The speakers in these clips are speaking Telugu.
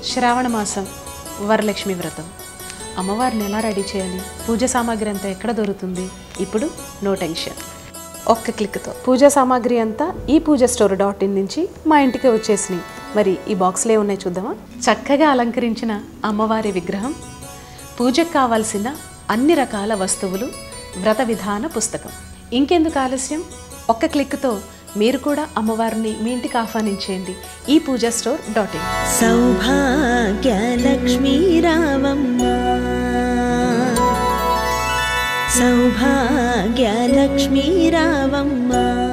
శ్రావణ మాసం వరలక్ష్మి వ్రతం అమ్మవారిని ఎలా రెడీ చేయాలి పూజ సామాగ్రి అంతా ఎక్కడ దొరుకుతుంది ఇప్పుడు నో టెన్షన్ ఒక్క క్లిక్తో పూజా సామాగ్రి అంతా ఈ పూజ స్టోర్ డాట్ ఇన్ నుంచి మా ఇంటికి వచ్చేసినాయి మరి ఈ బాక్స్లే ఉన్నాయి చూద్దామా చక్కగా అలంకరించిన అమ్మవారి విగ్రహం పూజకు కావాల్సిన అన్ని రకాల వస్తువులు వ్రత విధాన పుస్తకం ఇంకెందుకు ఆలస్యం ఒక్క క్లిక్తో మీరు కూడా అమ్మవారిని మీ ఇంటికి ఆహ్వానించేయండి ఈ Pooja store dot in Saubhagyalakshmi రావమ్మ సౌభాగ్యలక్ష్మీ రావమ్మ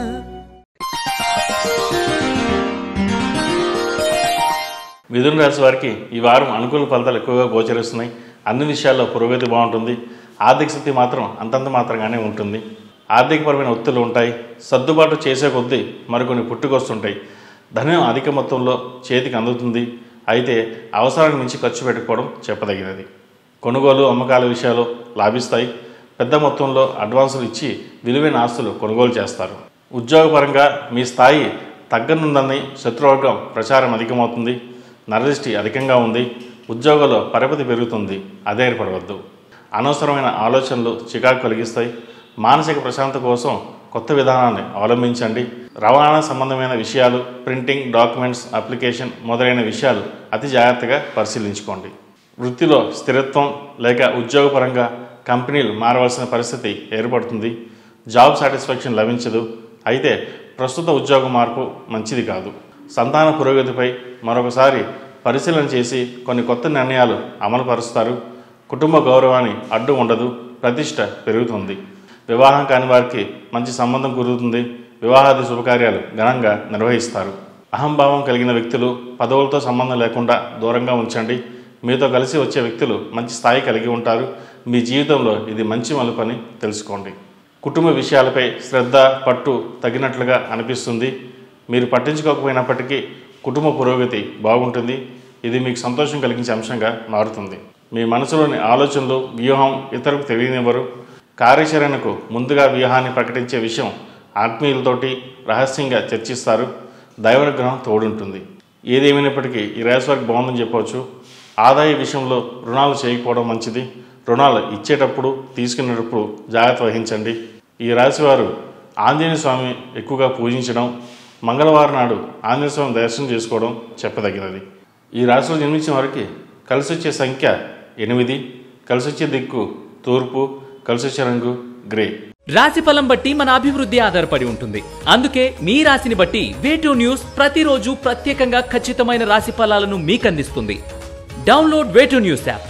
మిథున రాశి వారికి ఈ వారం అనుకూల ఫలితాలు ఎక్కువగా గోచరిస్తున్నాయి అన్ని విషయాల్లో పురోగతి బాగుంటుంది ఆర్థిక స్థితి మాత్రం అంతంత మాత్రంగానే ఉంటుంది ఆర్థికపరమైన ఒత్తిళ్లు ఉంటాయి సర్దుబాటు చేసే కొద్దీ మరికొన్ని పుట్టుకొస్తుంటాయి ధనం అధిక మొత్తంలో చేతికి అందుతుంది అయితే అవసరానికి మించి ఖర్చు పెట్టుకోవడం చెప్పదగినది కొనుగోలు అమ్మకాల విషయాలు లాభిస్తాయి పెద్ద మొత్తంలో అడ్వాన్సులు ఇచ్చి విలువైన ఆస్తులు కొనుగోలు చేస్తారు ఉద్యోగపరంగా మీ స్థాయి తగ్గనుందని శత్రువర్గం ప్రచారం అధికమవుతుంది నరదృష్టి అధికంగా ఉంది ఉద్యోగంలో పరపతి పెరుగుతుంది అధైర్యపడవద్దు అనవసరమైన ఆలోచనలు చికాకు కలిగిస్తాయి మానసిక ప్రశాంతత కోసం కొత్త విధానాన్ని అవలంబించండి రవాణా సంబంధమైన విషయాలు ప్రింటింగ్ డాక్యుమెంట్స్ అప్లికేషన్ మొదలైన విషయాలు అతి జాగ్రత్తగా పరిశీలించుకోండి వృత్తిలో స్థిరత్వం లేక ఉద్యోగపరంగా కంపెనీలు మారవలసిన పరిస్థితి ఏర్పడుతుంది జాబ్ సాటిస్ఫాక్షన్ లభించదు అయితే ప్రస్తుత ఉద్యోగ మార్పు మంచిది కాదు సంతాన పురోగతిపై మరొకసారి పరిశీలన చేసి కొన్ని కొత్త నిర్ణయాలు అమలుపరుస్తారు కుటుంబ గౌరవాన్ని అడ్డు ఉండదు ప్రతిష్ట పెరుగుతుంది వివాహం కాని వారికి మంచి సంబంధం కుదురుతుంది వివాహాది శుభకార్యాలు ఘనంగా నిర్వహిస్తారు అహంభావం కలిగిన వ్యక్తులు పదవులతో సంబంధం లేకుండా దూరంగా ఉంచండి మీతో కలిసి వచ్చే వ్యక్తులు మంచి స్థాయి కలిగి ఉంటారు మీ జీవితంలో ఇది మంచి మలుపని తెలుసుకోండి కుటుంబ విషయాలపై శ్రద్ధ పట్టు తగినట్లుగా అనిపిస్తుంది మీరు పట్టించుకోకపోయినప్పటికీ కుటుంబ పురోగతి బాగుంటుంది ఇది మీకు సంతోషం కలిగించే అంశంగా మారుతుంది మీ మనసులోని ఆలోచనలు వ్యూహం ఇతరులకు తెలియనివ్వరు కార్యాచరణకు ముందుగా వ్యూహాన్ని ప్రకటించే విషయం ఆత్మీయులతోటి రహస్యంగా చర్చిస్తారు దైవానుగ్రహం తోడుంటుంది ఏదేమైనప్పటికీ ఈ రాశి వారికి బాగుందని చెప్పవచ్చు ఆదాయ విషయంలో రుణాలు చేయకపోవడం మంచిది రుణాలు ఇచ్చేటప్పుడు తీసుకునేటప్పుడు జాగ్రత్త వహించండి ఈ రాశివారు ఆంజనేయ స్వామి ఎక్కువగా పూజించడం మంగళవారం నాడు ఆంజనేయ స్వామి దర్శనం చేసుకోవడం చెప్పదగినది ఈ రాశిలో జన్మించిన వారికి కలిసి వచ్చే సంఖ్య ఎనిమిది కలిసి వచ్చే దిక్కు తూర్పు కలిసి వచ్చే రంగు గ్రే రాశి ఫలం బట్టి మన అభివృద్ధి ఆధారపడి ఉంటుంది అందుకే మీ రాశిని బట్టి వేటూ న్యూస్ ప్రతిరోజు ప్రత్యేకంగా ఖచ్చితమైన రాశి ఫలాలను మీకు అందిస్తుంది డౌన్లోడ్ వేటూ న్యూస్ యాప్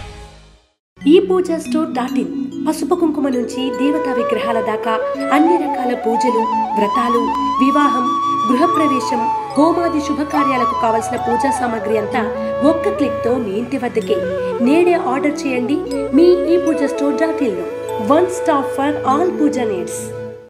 ఈ పూజా స్టోర్ డాట్ ఇన్ పసుపు కుంకుమ నుంచి దేవతా విగ్రహాల దాకా అన్ని రకాల పూజలు వ్రతాలు వివాహం గృహప్రవేశం హోమాది శుభకార్యాలకు కావలసిన పూజా సామాగ్రి అంతా ఒక్క క్లిక్ తో మీ ఇంటి వద్దకే నేడే ఆర్డర్ చేయండి మీ ఈ పూజా స్టోర్ డాట్ ఇన్ లో one stop for all pooja needs